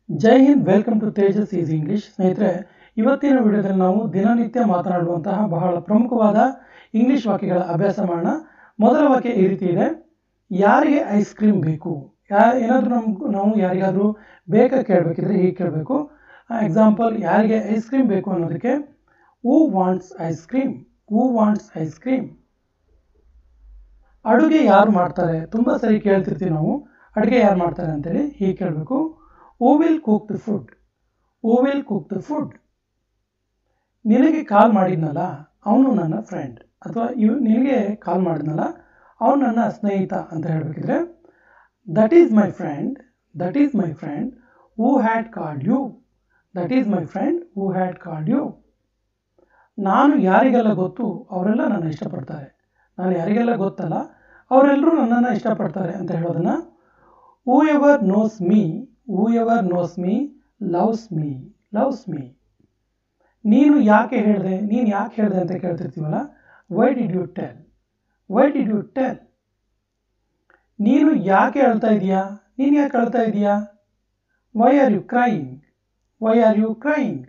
Jai Hind welcome to Tejas is English ಸ್ನೇಹಿತರೆ ಇವತ್ತಿನ ವಿಡಿಯೋದಲ್ಲಿ ನಾವು ದಿನನಿತ್ಯ ಮಾತನಾಡುವಂತಹ ಬಹಳ ಪ್ರಮುಖವಾದ ಇಂಗ್ಲಿಷ್ ವಾಕ್ಯಗಳ ಅಭ್ಯಾಸ ಮಾಡೋಣ ಮೊದಲ ವಾಕ್ಯ ಈ ರೀತಿ ಇದೆ ಯಾರಿಗೆ ಐಸ್ ಕ್ರೀಮ್ ಬೇಕು ಯಾ ಏನಾದರೂ ನಮ್ಗೆ ನಾವು ಯಾರಿಗಾದರೂ ಬೇಕಾ ಕೇಳಬೇಕಿದ್ರೆ ಹೀಗೆ ಕೇಳಬೇಕು ಎಕ್ಸಾಂಪಲ್ ಯಾರಿಗೆ ಐಸ್ ಕ್ರೀಮ್ ಬೇಕು ಅನ್ನೋದಕ್ಕೆ who wants ice cream who wants ice cream ಅಡುಗೆ ಯಾರು ಮಾಡ್ತಾರೆ ತುಂಬ ಸರಿ ಕೇಳ್ತಿರ್ತೀವಿ ನಾವು ಅಡುಗೆ ಯಾರು ಮಾಡ್ತಾರೆ ಅಂತೇಳಿ ಹೀಗೆ ಕೇಳಬೇಕು who will cook the food who will cook the food ನಿನಗೆ ಕಾಲ್ ಮಾಡಿದ್ನಲ್ಲ ಅವನು ನನ್ನ ಫ್ರೆಂಡ್ ಅಥವಾ ಇವ್ ನಿನಗೆ ಕಾಲ್ ಮಾಡಿದ್ನಲ್ಲ ಅವನು ನನ್ನ ಸ್ನೇಹಿತ ಅಂತ ಹೇಳಬೇಕಿದ್ರೆ that is my friend that is my friend who had called you that is my friend who had called you ನಾನು ಯಾರಿಗೆಲ್ಲ ಗೊತ್ತು ಅವರೆಲ್ಲ ನನ್ನ ಇಷ್ಟಪಡ್ತಾರೆ ನಾನು ಯಾರಿಗೆಲ್ಲ ಗೊತ್ತಲ್ಲ ಅವರೆಲ್ಲರೂ ನನ್ನನ್ನು ಇಷ್ಟಪಡ್ತಾರೆ ಅಂತ ಹೇಳೋದನ್ನು whoever knows me whoever knows me loves me loves me ನೀನು ಯಾಕೆ ಹೇಳಿದೆ ನೀನು ಯಾಕೆ ಹೇಳಿದೆ ಅಂತ ಕೇಳ್ತಿರ್ತೀವಲ್ಲ why did you tell why did you tell ನೀನು ಯಾಕೆ ಅಳ್ತಾ ಇದೀಯಾ ನೀನು ಯಾಕೆ ಅಳ್ತಾ ಇದೀಯಾ why are you crying why are you crying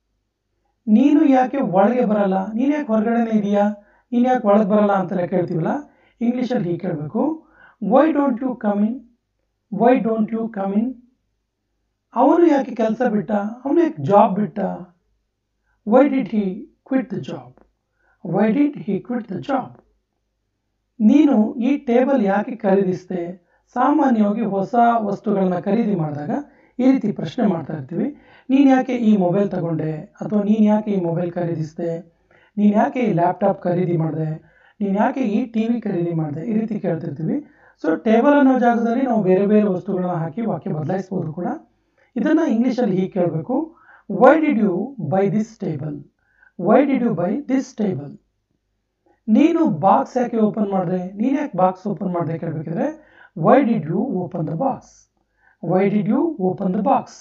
ನೀನು ಯಾಕೆ ಒಳಗೆ ಬರಲ್ಲ ನೀನು ಯಾಕೆ ಹೊರಗಡೆನೇ ಇದೆಯಾ ನೀನು ಯಾಕೆ ಒಳಗೆ ಬರಲ್ಲ ಅಂತೆಲ್ಲ ಕೇಳ್ತೀವಲ್ಲ ಇಂಗ್ಲೀಷಲ್ಲಿ ಹೀಗೆ ಕೇಳಬೇಕು why don't you come in why don't you come in ಅವನು ಯಾಕೆ ಕೆಲಸ ಬಿಟ್ಟ ಅವನು ಯಾಕೆ ಜಾಬ್ ಬಿಟ್ಟ why did he quit the job why did he quit the job ನೀನು ಈ ಟೇಬಲ್ ಯಾಕೆ ಖರೀದಿಸಿದೆ ಸಾಮಾನ್ಯವಾಗಿ ಹೊಸ ವಸ್ತುಗಳನ್ನ ಖರೀದಿ ಮಾಡಿದಾಗ ಈ ರೀತಿ ಪ್ರಶ್ನೆ ಮಾಡ್ತಾ ಇರ್ತೀವಿ ನೀನು ಯಾಕೆ ಈ ಮೊಬೈಲ್ ತಗೊಂಡೆ ಅಥವಾ ನೀನು ಯಾಕೆ ಈ ಮೊಬೈಲ್ ಖರೀದಿಸಿದೆ ನೀನು ಯಾಕೆ ಈ ಲ್ಯಾಪ್ಟಾಪ್ ಖರೀದಿ ಮಾಡಿದೆ ನೀನು ಯಾಕೆ ಈ ಟಿ ವಿ ಖರೀದಿ ಮಾಡಿದೆ ಈ ರೀತಿ ಕೇಳ್ತಿರ್ತೀವಿ ಸೊ ಟೇಬಲ್ ಅನ್ನೋ ಜಾಗದಲ್ಲಿ ನಾವು ಬೇರೆ ಬೇರೆ ವಸ್ತುಗಳನ್ನ ಹಾಕಿ ವಾಕ್ಯ ಬದಲಾಯಿಸ್ಬೋದು ಕೂಡ ಇದನ್ನು ಇಂಗ್ಲೀಷಲ್ಲಿ ಹೀಗೆ ಕೇಳಬೇಕು why did you buy this table why did you buy this table ನೀನು ಬಾಕ್ಸ್ ಯಾಕೆ ಓಪನ್ ಮಾಡಿದೆ ನೀನು ಯಾಕೆ ಬಾಕ್ಸ್ ಓಪನ್ ಮಾಡಿದೆ ಕೇಳಬೇಕಿದ್ರೆ why did you open the box why did you open the box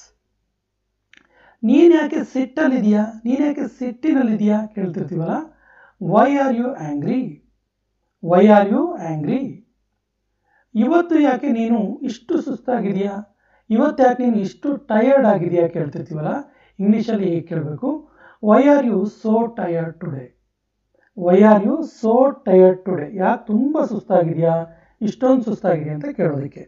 ನೀನು ಯಾಕೆ ಸಿಟ್ಟಲ್ಲಿದೆಯಾ ನೀನು ಯಾಕೆ ಸಿಟ್ಟಿನಲ್ಲಿದೆಯಾ ಕೇಳ್ತಿರ್ತೀವಲ್ಲ why are you angry why are you angry ಇವತ್ತು ಯಾಕೆ ನೀನು ಇಷ್ಟು ಸುಸ್ತಾಗಿದೆಯಾ ಇವತ್ತು ಯಾಕೆ ನೀನು ಇಷ್ಟು ಟಯರ್ಡ್ ಆಗಿದೆಯಾ ಕೇಳ್ತಿರ್ತೀವಲ್ಲ ಇಂಗ್ಲೀಷಲ್ಲಿ ಹೇಗೆ ಕೇಳಬೇಕು why are you so tired today why are you so tired today ಯಾಕೆ ತುಂಬ ಸುಸ್ತಾಗಿದೆಯಾ ಇಷ್ಟೊಂದು ಸುಸ್ತಾಗಿದೆ ಅಂತ ಕೇಳೋದಕ್ಕೆ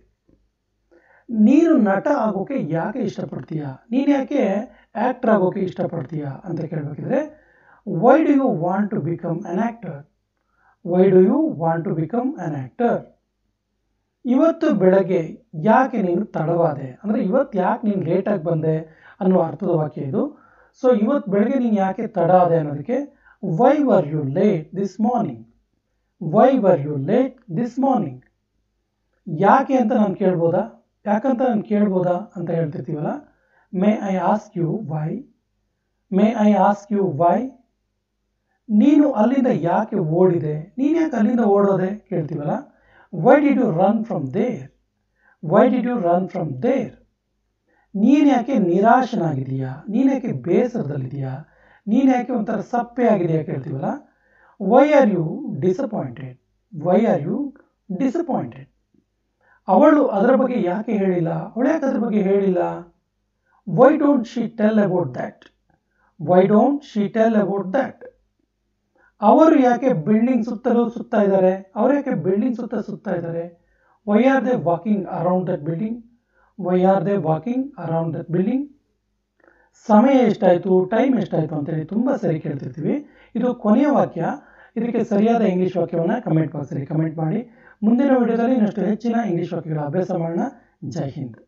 ನೀನು ನಟ ಆಗೋಕೆ ಯಾಕೆ ಇಷ್ಟಪಡ್ತೀಯಾ ನೀನು ಯಾಕೆ ಆ್ಯಕ್ಟರ್ ಆಗೋಕೆ ಇಷ್ಟಪಡ್ತೀಯಾ ಅಂತ ಕೇಳಬೇಕಿದ್ರೆ why do you want to become an actor why do you want to become an actor ಇವತ್ತು ಬೆಳಗ್ಗೆ ಯಾಕೆ ನೀನು ತಡವಾದೆ ಅಂದರೆ ಇವತ್ತು ಯಾಕೆ ನೀನು ಲೇಟಾಗಿ ಬಂದೆ ಅನ್ನೋ ಅರ್ಥದ ವಾಕ್ಯ ಇದು ಸೊ ಇವತ್ತು ಬೆಳಗ್ಗೆ ನೀನು ಯಾಕೆ ತಡ ಆದೆ ಅನ್ನೋದಕ್ಕೆ why were you late this morning why were you late this morning ಯಾಕೆ ಅಂತ ನಾನು ಕೇಳ್ಬೋದಾ ಯಾಕಂತ ನಾನು ಕೇಳ್ಬೋದಾ ಅಂತ ಹೇಳ್ತಿರ್ತೀವಲ್ಲ may I ask you why may I ask you why ನೀನು ಅಲ್ಲಿಂದ ಯಾಕೆ ಓಡಿದೆ ನೀನು ಯಾಕೆ ಅಲ್ಲಿಂದ ಓಡೋದೆ ಕೇಳ್ತೀವಲ್ಲ why did you run from there why did you run from there ನೀನು ಯಾಕೆ ನಿರಾಶನಾಗಿದೆಯಾ ನೀನು ಯಾಕೆ ಬೇಸರದಲ್ಲಿದೆಯಾ ನೀನು ಯಾಕೆ ಒಂಥರ ಸಪ್ಪೆ ಆಗಿದೆಯಾ ಕೇಳ್ತೀವಲ್ಲ why are you disappointed why are you disappointed ಅವಳು ಅದರ ಬಗ್ಗೆ ಯಾಕೆ ಹೇಳಿಲ್ಲ ಅವಳು ಯಾಕೆ ಅದ್ರ ಬಗ್ಗೆ ಹೇಳಿಲ್ಲ why don't she tell about that why don't she tell about that ಅವರು ಯಾಕೆ ಬಿಲ್ಡಿಂಗ್ ಸುತ್ತಲೂ ಸುತ್ತಾ ಇದ್ದಾರೆ ಅವರು ಯಾಕೆ ಬಿಲ್ಡಿಂಗ್ ಸುತ್ತ ಸುತ್ತಾ ಇದ್ದಾರೆ why are they walking around that building why are they walking around that building ಸಮಯ ಎಷ್ಟಾಯಿತು ಟೈಮ್ ಎಷ್ಟಾಯಿತು ಅಂತೇಳಿ ತುಂಬ ಸರಿ ಕೇಳ್ತಿರ್ತೀವಿ ಇದು ಕೊನೆಯ ವಾಕ್ಯ ಇದಕ್ಕೆ ಸರಿಯಾದ ಇಂಗ್ಲೀಷ್ ವಾಕ್ಯವನ್ನು ಕಮೆಂಟ್ ಬಾಕ್ಸಲ್ಲಿ ಕಮೆಂಟ್ ಮಾಡಿ ಮುಂದಿನ ವಿಡಿಯೋದಲ್ಲಿ ಇನ್ನಷ್ಟು ಹೆಚ್ಚಿನ ಇಂಗ್ಲೀಷ್ ವಾಕ್ಯಗಳ ಅಭ್ಯಾಸ ಮಾಡೋಣ ಜೈ ಹಿಂದ್